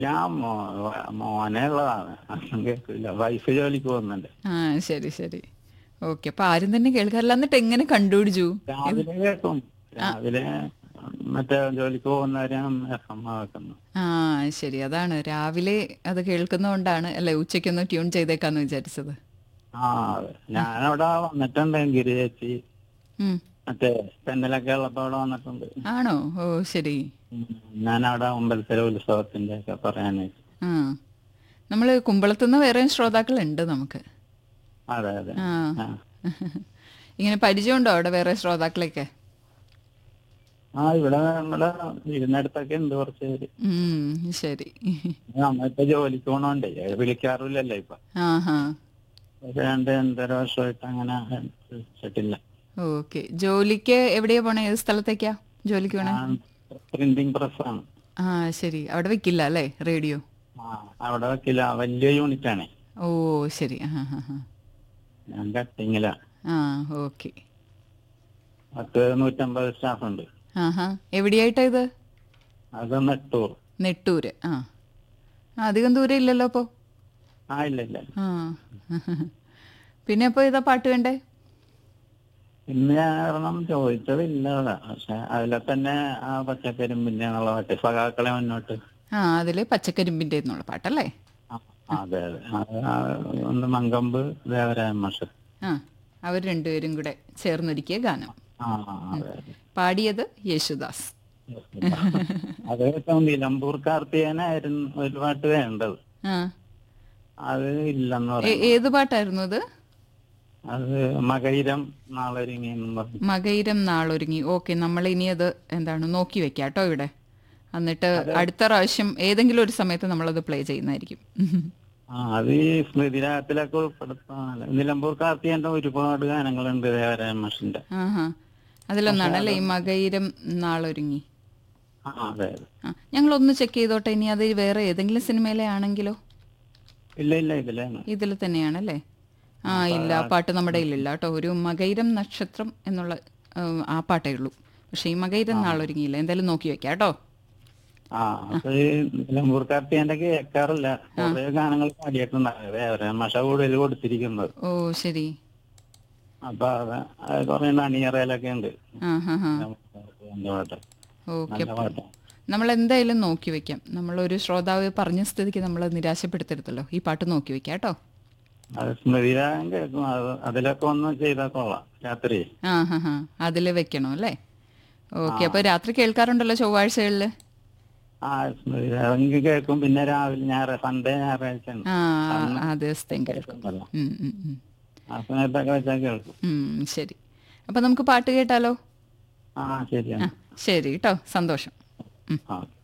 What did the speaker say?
ഞാൻ മോ- മോനെ ഉള്ളതാണ് അതൊന്നും കേൾക്കില്ല വൈഫ് ജോലിക്ക് പോകുന്നുണ്ട് ആ ശരി ശരി ഓക്കെ അപ്പൊ ആരും തന്നെ കേൾക്കാറില്ല എന്നിട്ട് എങ്ങനെ കണ്ടുപിടിച്ചു രാവിലെ കേൾക്കും രാവിലെ മറ്റേ ജോലിക്ക് പോകുന്നവരെയാണ് എഫ് എം വെക്കുന്നത് ആ ശരി അതാണ് രാവിലെ അത് കേൾക്കുന്നതുകൊണ്ടാണ് അല്ലെ ഉച്ചയ്ക്കൊന്ന് ട്യൂൺ ചെയ്തേക്കാന്ന് വിചാരിച്ചത് ആ അതെ ഞാനവിടെ വന്നിട്ടുണ്ട് ഗിരി ചേച്ചി ഉം. മറ്റേ പെന്നലൊക്കെ ഉള്ളപ്പോ അവിടെ വന്നിട്ടുണ്ട് ആണോ ഓ ശരി ഉം. ഞാനവിടെ അമ്പലത്തിലെ ഉത്സവത്തിന്റെ ഒക്കെ പറയാനായിട്ട് ആ നമ്മള് കുമ്പളത്തുനിന്ന് വേറെയും ശ്രോതാക്കളുണ്ട് നമുക്ക് അതെ അതെ ആ ആ. ഇങ്ങനെ പരിചയമുണ്ടോ അവിടെ വേറെ ശ്രോതാക്കളെയൊക്കെ ആ ഇവിടെ നമ്മുടെ ഇരുന്നിടത്തൊക്കെ ഉണ്ട് കുറച്ച് പേര് ഉം ശരി നമ്മളിപ്പോ ജോലിക്ക് പോണോണ്ടേ അത് വിളിക്കാറില്ലല്ലോ ഇപ്പൊ ആ ഹാ ഒരു രണ്ട് രണ്ടര വർഷമായിട്ട് അങ്ങനെ വിളിച്ചിട്ടില്ല ഓക്കെ ജോലിക്ക് എവിടെയാ പോണേ ഏത് സ്ഥലത്തേക്കാ ജോലിക്ക് പോണേ പ്രിന്റിംഗ് പ്രസ്സാണ് ആ ശരി അവിടെ വെക്കില്ല അല്ലേ റേഡിയോ ആ അവിടെ വെക്കില്ല വലിയ യൂണിറ്റ് ആണ് ഓ ശരി ആ ഹാ ഹാ ഞാൻ കട്ടിങ്ങില ആ ഓക്കെ പത്ത് നൂറ്റമ്പത് സ്റ്റാഫ് ഉണ്ട് ആ ഹാ എവിടെയായിട്ടാ ഇത് അത് നെട്ടൂർ നെട്ടൂര് ആ ആ, അധികം ദൂരം ഇല്ലല്ലോ അപ്പോൾ ആ ഇല്ല ഇല്ല ആ പിന്നെ അപ്പോൾ ഇതാ പാട്ട് വേണ്ടേ ഇന്ന് ഞാൻ കാരണം ചോദിച്ചതില്ല അവിടെ. പക്ഷെ അതിലെ തന്നെ ആ പച്ചക്കരിമ്പിന്റെ എന്നുള്ള പാട്ട് സഖാക്കളെ മുന്നോട്ട് ആ അതില് പച്ചക്കരിമ്പിന്റെ എന്നുള്ള പാട്ടല്ലേ ആ, അതെ അതെ അത് ആ ഒന്ന് മങ്കമ്പ് ദേവരായ മാഷ് ആ അവർ രണ്ടുപേരും കൂടെ ചേർന്നൊരുക്കിയ ഗാനം ആ അതെ അതെ പാടിയത് യേശുദാസ് അത് കേട്ടോ നിലമ്പൂർ കാർത്തികനായിരുന്നു ഒരു പാട്ട് വേണ്ടത് ആ അത് ഇല്ലെന്ന് ഏ- പറയും ഏത് പാട്ടായിരുന്നു അത് അത് മകയിരം നാളൊരുങ്ങി എന്നും പറഞ്ഞു മകയിരം നാളൊരുങ്ങി ഓക്കെ നമ്മൾ ഇനി അത് എന്താണ് നോക്കി വെക്കാം കേട്ടോ ഇവിടെ എന്നിട്ട് അടുത്ത പ്രാവശ്യം ഏതെങ്കിലും ഒരു സമയത്ത് നമ്മളത് പ്ലേ ചെയ്യുന്നതായിരിക്കും ആ അത് ഈ സ്മൃതിരാഗത്തിലൊക്കെ ഉൾപ്പെടുത്താൻ നിലമ്പൂർ കാർത്തികന്റെ ഒരുപാട് ഗാനങ്ങളുണ്ട് ദേവരായ മാഷിന്റെ ആഹാ അതിലൊന്നാണ് അല്ലേ ഈ മകയിരം നാളൊരുങ്ങി ആ അതെ അതെ ആ ഞങ്ങളൊന്ന് ചെക്ക് ചെയ്തോട്ടെ ഇനി അത് വേറെ ഏതെങ്കിലും സിനിമയിലെ ആണെങ്കിലോ ഇല്ല ഇല്ല ഇതിലാണ് ഇതിൽ തന്നെയാണല്ലേ ആ ഇല്ല ആ പാട്ട് നമ്മുടെ കയ്യിലില്ല കേട്ടോ ഒരു മകയിരം നക്ഷത്രം എന്നുള്ള ഉം, ആ പാട്ടേ ഉള്ളൂ പക്ഷെ ഈ മകയിരം നാളൊരുങ്ങിയില്ല എന്തായാലും നോക്കി വെക്കാം കേട്ടോ ആ അപ്പൊ ഈ നിലമ്പൂർ കാർത്തികന്റെ കേൾക്കാറില്ല കുറെ ഗാനങ്ങൾ പാടിയിട്ടുണ്ടാകും ദേവരായ മാഷ കൂടുതൽ കൊടുത്തിരിക്കുന്നത് ഓ ശരി അപ്പൊ അത് അത് കുറെ അണിയറയിലൊക്കെ ഉണ്ട് ആ ഹാ ഹാ എന്റെ പാട്ട് ഓക്കെ നല്ല പാട്ടാണ് നമ്മൾ എന്തായാലും നോക്കി വെക്കാം നമ്മളൊരു ശ്രോതാവ് പറഞ്ഞ സ്ഥിതിക്ക് നമ്മൾ നിരാശപ്പെടുത്തരുതല്ലോ ഈ പാട്ട് നോക്കി വെക്കാം കേട്ടോ അത് സ്മൃതിരാഗം കേൾക്കും അത് അതിലൊക്കെ ഒന്ന് ചെയ്താൽ കൊള്ളാം രാത്രി ആ ഹാ ഹാ അതിൽ വെക്കണം അല്ലേ ഓക്കെ അപ്പോൾ രാത്രി കേൾക്കാറുണ്ടല്ലോ ചൊവ്വാഴ്ചകളിൽ ആ സ്മൃതിരാഗം കേൾക്കും പിന്നെ രാവിലെ ഞായറാഴ്ച സൺഡേ ഞായറാഴ്ച ഉണ്ട്. ആ ആ ദിവസത്തെയും കേൾക്കും കേൾക്കുമല്ലോ. ഉം, ഉം, ഉം. ആ സമയത്തൊക്കെ വെച്ചാൽ കേൾക്കും ഉം, ശരി അപ്പം നമുക്ക് പാട്ട് കേട്ടാലോ ആ ശരിയാണ് ശരി കേട്ടോ സന്തോഷം ഉം. ആ